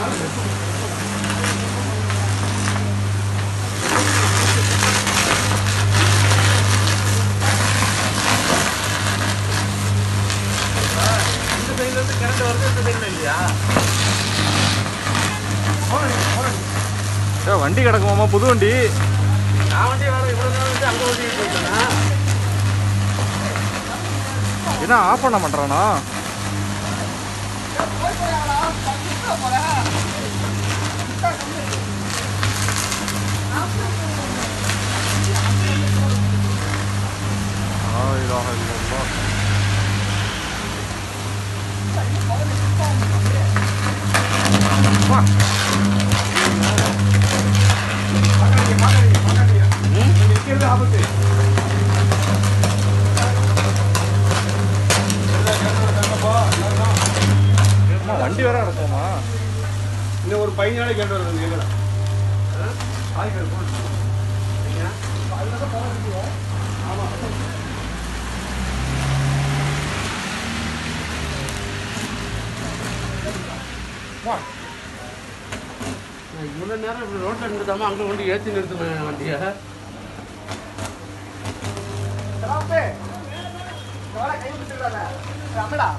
இந்த சைடுல இருந்து கரண்ட் வருது இந்த சைடுல இல்லையா ஏ வண்டி கிடக்குமாமா புது வண்டி நான் வண்டி வேற இவ்வளவு நேரம் வந்து அங்க ஓட்டிட்டு போயிட்டேனா என்ன ஆஃப் பண்ண மாட்டானா வண்டி வேற கிடக்குமா இன்னும் ஒரு பதினஞ்சு நாளைக்கு கேட்டு வருது கேட்கலாம் இவ்வளோ நேரம் இப்படி ரோட்டில் நிறுத்தாம அங்கே கொண்டு ஏற்றி நிறுத்தினேன் வண்டியை கை விட்டுறாங்க